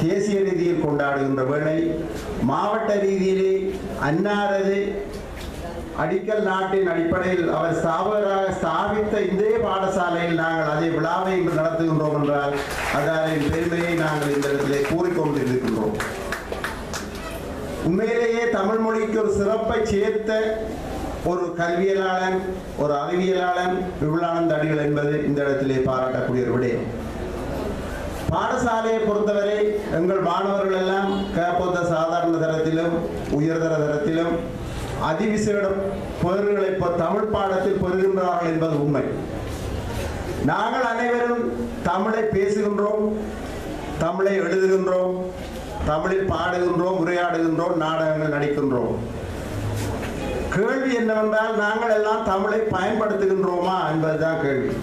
தேசிய ரீதியில் கொண்டாடுகின்ற வேளை மாவட்ட ரீதியிலே அன்னாரது அடிக்கல் நாட்டின் அடிப்படையில் அவர் ஸ்தாபகராக ஸ்தாபித்த இந்த பாடசாலையில் நாங்கள் அதே விழாவை இன்று நடத்துகின்றோம் என்றால் அதன் பெருமையை நாங்கள் இந்த இடத்திலே கூறிக்கொண்டிருக்கின்றோம் உண்மையிலேயே தமிழ் மொழிக்கு ஒரு சிறப்பை சேர்த்த ஒரு கல்வியலாளன் ஒரு அறிவியலாளன் விபுலானந்த அடிகள் என்பது இந்த இடத்திலே பாராட்டக்கூடிய ஒரு விடயம் பாடசாலையை பொறுத்தவரை எங்கள் மாணவர்கள் எல்லாம் கேப்பொத்த சாதாரண தரத்திலும் உயர்தர தரத்திலும் அதிவிசேட பேறுகளை இப்போ தமிழ் பாடத்தில் பெறுகின்றார்கள் என்பது உண்மை நாங்கள் அனைவரும் தமிழை பேசுகின்றோம் தமிழை எழுதுகின்றோம் தமிழில் பாடுகின்றோம் உரையாடுகின்றோம் நாடகங்கள் நடிக்கின்றோம் கேள்வி என்னவென்றால் நாங்கள் எல்லாம் தமிழை பயன்படுத்துகின்றோமா என்பதுதான் கேள்வி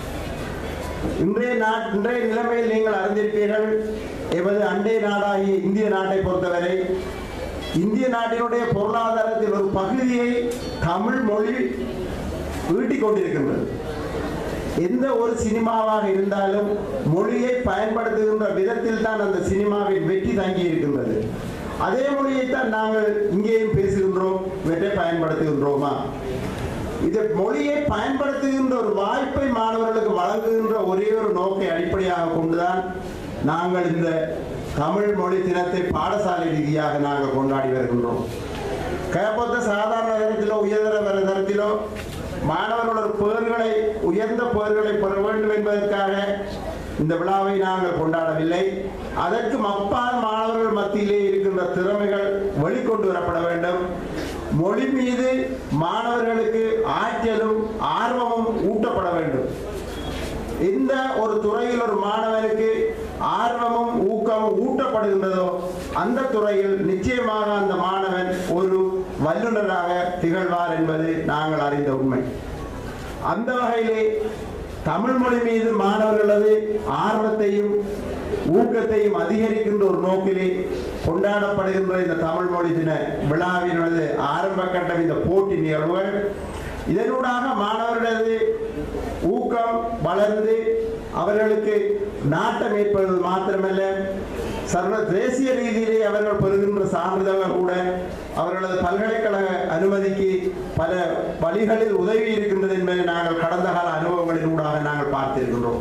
இன்றைய நாட் இன்றைய நிலைமையில் நீங்கள் அறிந்திருப்பீர்கள் எமது அண்டை நாடாகிய இந்திய நாட்டை பொறுத்தவரை இந்திய நாட்டினுடைய பொருளாதாரத்தில் ஒரு பகுதியை தமிழ் மொழி ஈட்டிக் கொண்டிருக்கின்றது எந்த ஒரு சினிமாவாக இருந்தாலும் மொழியை பயன்படுத்துகின்ற விதத்தில் தான் அந்த சினிமாவின் வெற்றி தங்கி இருக்கின்றது அதே மொழியைத்தான் நாங்கள் இங்கேயும் பேசுகின்றோம் இவற்றை பயன்படுத்துகின்றோமா இது மொழியை பயன்படுத்துகின்ற ஒரு வாய்ப்பை மாணவர்களுக்கு வழங்குகின்ற ஒரே ஒரு நோக்கை அடிப்படையாக கொண்டுதான் நாங்கள் இந்த தமிழ் மொழி தினத்தை பாடசாலை ரீதியாக நாங்கள் கொண்டாடி வருகின்றோம் கேப்பத்த சாதாரண தரத்திலோ உயர்தர வர தரத்திலோ மாணவர்கள் ஒரு பேர்களை உயர்ந்த பேர்களை பெற வேண்டும் என்பதற்காக இந்த விழாவை நாங்கள் கொண்டாடவில்லை அதற்கு அப்பால் மாணவர்கள் மத்தியிலே இருக்கின்ற திறமைகள் வெளிக்கொண்டு வரப்பட வேண்டும் மொழி மீது மாணவர்களுக்கு ஆற்றலும் ஆர்வமும் ஊட்டப்பட வேண்டும் எந்த ஒரு துறையில் ஒரு மாணவனுக்கு ஆர்வமும் ஊக்கமும் ஊட்டப்படுகின்றதோ அந்த துறையில் நிச்சயமாக அந்த மாணவன் ஒரு வல்லுநராக திகழ்வார் என்பது நாங்கள் அறிந்த உண்மை அந்த வகையிலே தமிழ் மொழி மீது மாணவர்களது ஆர்வத்தையும் ஊக்கத்தையும் அதிகரிக்கின்ற ஒரு நோக்கிலே கொண்டாடப்படுகின்ற இந்த தமிழ் மொழி தின விழாவினது ஆரம்ப கட்டம் இந்த போட்டி நிகழ்வுகள் இதனூடாக மாணவர்களது ஊக்கம் வளர்ந்து அவர்களுக்கு நாட்டம் ஏற்படுவது மாத்திரமல்ல சர்வ தேசிய ரீதியிலே அவர்கள் பெறுகின்ற சான்றிதழ்கள் கூட அவர்களது பல்கலைக்கழக அனுமதிக்கு பல வழிகளில் உதவி இருக்கின்றது என்பதை நாங்கள் கடந்த கால அனுபவங்களின் ஊடாக நாங்கள் பார்த்திருக்கின்றோம்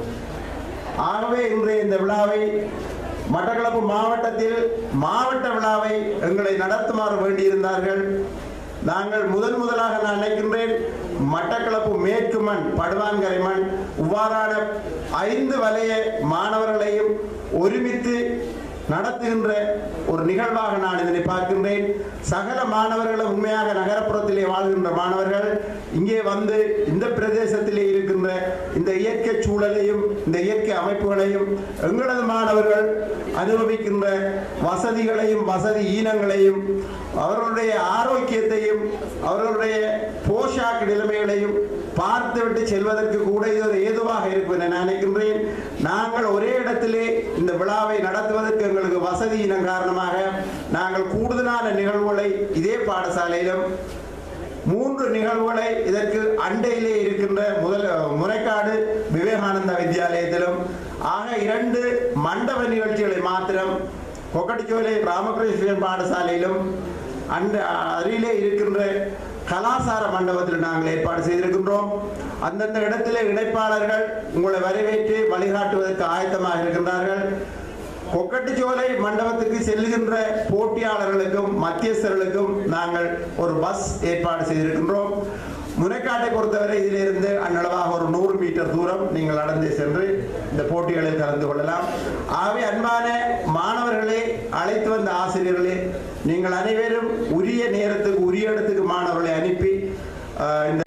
ஆகவே இன்றைய இந்த விழாவை மட்டக்களப்பு மாவட்டத்தில் மாவட்ட விழாவை எங்களை நடத்துமாறு வேண்டியிருந்தார்கள் நாங்கள் முதன் முதலாக நான் நினைக்கின்றேன் மட்டக்களப்பு மேற்கு மண் படுவான்கரை மண் இவ்வாறான ஐந்து வலைய மாணவர்களையும் ஒருமித்து நடத்துகின்ற ஒரு நிகழ்வாக நான் இதனை பார்க்கின்றேன் சகல மாணவர்களும் உண்மையாக நகரப்புறத்திலே வாழ்கின்ற மாணவர்கள் இங்கே வந்து இந்த பிரதேசத்திலே இருக்கின்ற இந்த இயற்கை சூழலையும் இந்த இயற்கை அமைப்புகளையும் எங்களது மாணவர்கள் அனுபவிக்கின்ற வசதிகளையும் வசதி ஈனங்களையும் அவர்களுடைய ஆரோக்கியத்தையும் அவர்களுடைய போஷாக்கு நிலைமைகளையும் பார்த்துவிட்டு செல்வதற்கு கூட இது ஒரு ஏதுவாக இருக்கும் என நினைக்கின்றேன் நாங்கள் ஒரே இடத்திலே இந்த விழாவை நடத்துவதற்கு எங்களுக்கு வசதி இனம் காரணமாக நாங்கள் கூடுதலான நிகழ்வுகளை இதே பாடசாலையிலும் மூன்று நிகழ்வுகளை இதற்கு அண்டையிலே இருக்கின்ற முதல் முனைக்காடு விவேகானந்தா வித்யாலயத்திலும் ஆக இரண்டு மண்டப நிகழ்ச்சிகளை மாத்திரம் கொக்கட்டிச்சோலை ராமகிருஷ்ணன் பாடசாலையிலும் அந்த அருகிலே இருக்கின்ற கலாசார மண்டபத்தில் நாங்கள் ஏற்பாடு செய்திருக்கின்றோம் அந்தந்த இடத்திலே இணைப்பாளர்கள் உங்களை வரவேற்று வழிகாட்டுவதற்கு ஆயத்தமாக இருக்கின்றார்கள் கொக்கட்டிச்சோலை மண்டபத்துக்கு செல்லுகின்ற போட்டியாளர்களுக்கும் மத்தியஸ்தர்களுக்கும் நாங்கள் ஒரு பஸ் ஏற்பாடு செய்திருக்கின்றோம் முனைக்காட்டை பொறுத்தவரை இதிலிருந்து அன்னளவாக ஒரு நூறு மீட்டர் தூரம் நீங்கள் நடந்து சென்று இந்த போட்டிகளில் கலந்து கொள்ளலாம் ஆகவே அன்பான மாணவர்களே அழைத்து வந்த ஆசிரியர்களே நீங்கள் அனைவரும் உரிய நேரத்துக்கு உரிய இடத்துக்கு மாணவர்களை அனுப்பி ஆஹ், இந்த